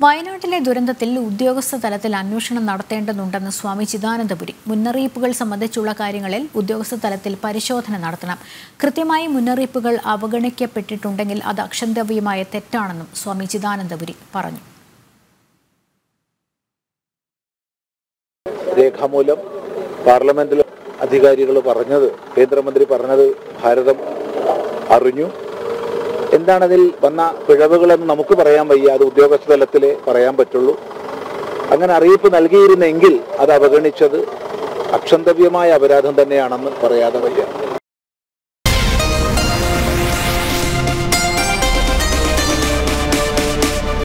വയനാട്ടിലെ ദുരന്തത്തിൽ ഉദ്യോഗസ്ഥ തലത്തിൽ അന്വേഷണം നടത്തേണ്ടതുണ്ടെന്ന് സ്വാമി ചിദാനന്ദപുരി മുന്നറിയിപ്പുകൾ സംബന്ധിച്ചുള്ള കാര്യങ്ങളിൽ ഉദ്യോഗസ്ഥ തലത്തിൽ പരിശോധന നടത്തണം കൃത്യമായി മുന്നറിയിപ്പുകൾ അവഗണിക്കപ്പെട്ടിട്ടുണ്ടെങ്കിൽ അത് അക്ഷന്തവ്യമായ തെറ്റാണെന്നും സ്വാമി ചിദാനന്ദപുരി പറഞ്ഞു രേഖാമൂലം പാർലമെന്റിൽ അധികാരികൾ പറഞ്ഞത് കേന്ദ്രമന്ത്രി പറഞ്ഞത് ഭാരതം അറിഞ്ഞു എന്താണതിൽ വന്ന പിഴവുകളെന്ന് നമുക്ക് പറയാൻ വയ്യ അത് ഉദ്യോഗസ്ഥ തലത്തിലേ പറയാൻ പറ്റുള്ളൂ അങ്ങനെ അറിയിപ്പ് നൽകിയിരുന്നെങ്കിൽ അത് അവഗണിച്ചത് അക്ഷന്തവ്യമായ അപരാധം തന്നെയാണെന്ന് പറയാതെ വയ്യ